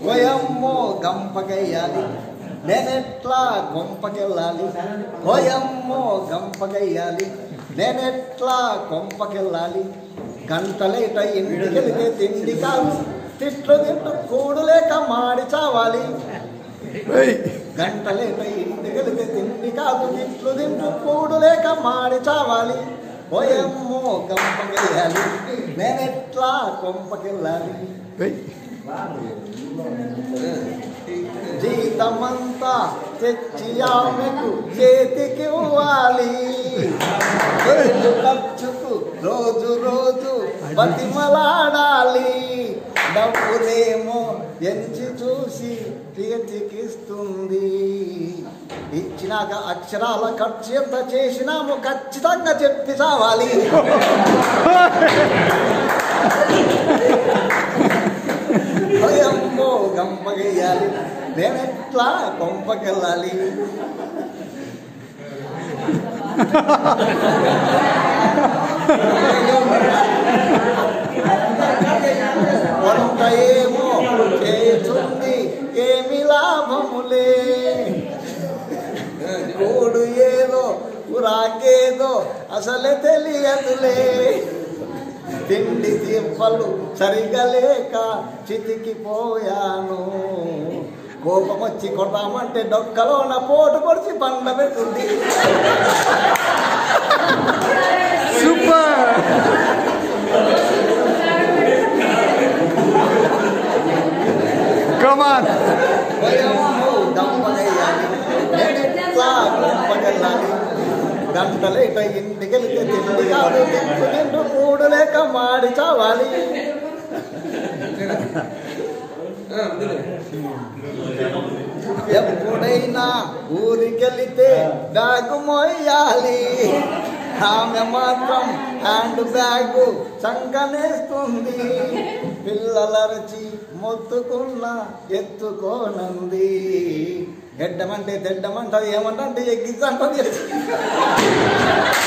ఓయమ్మో గంపకెయ్యాలి నేనెట్లా కొంపకెళ్ళాలి ఓయమ్మో గంపకెయ్యాలి నేనెట్లా కొంపకెళ్ళాలి గంటలేట ఇంటికెళితే తిండి కాదు తిట్లు తింటూ కూడు లేక మాడి చావాలి గంటలేట ఇంటికెళితే తిండి కాదు తిట్లు తింటూ కూడు లేక మాడి చావాలి ఓయమ్మో గంపకెళ్ళాలి నేనెట్లా కొంపకెళ్ళాలి జీతమంతా తెచ్చి ఆమెకు చేతికి ఇవ్వాలి రోజు ఖర్చుకు రోజు రోజు బతిమలాడాలి డబ్బులేమో ఎంచి చూసి చేతికిస్తుంది ఇచ్చినాక అక్షరాల ఖర్చు ఎంత చేసినామో ఖచ్చితంగా చెప్పి చావాలి అమ్మో గంపగేయాలి నేను ఎట్లా కొంపకెళ్ళాలి వంట ఏమో చేస్తుంది ఏమి లాభములే కోడు ఏదో కురాకేదో అసలే తెలియదులే తిండి తిప్పలు సరిగా లేక చితికిపోయాను కోపం వచ్చి కొడతామంటే డొక్కలోన పోటు పొడిచి పండ్ల పెడుతుంది సూపర్ కమాన్ భయము దంపగయ్యాలి నేనెట్లా గొప్పగెళ్ళాలి గంటలేట ఇంటికెళ్తే తిండి కాదు తిండి తింటూ కూడు లేక మాడి చావాలి ఎప్పుడైనా ఊరికెళ్తే బ్యాగు మోయాలి ఆమె మాత్రం హ్యాండ్ బ్యాగ్ సంకనేస్తుంది పిల్లలరచి మొత్తుకున్న ఎత్తుకోనంది గడ్డమంటే తెడ్డమంటది ఏమంటే ఎగ్గిద్దంటది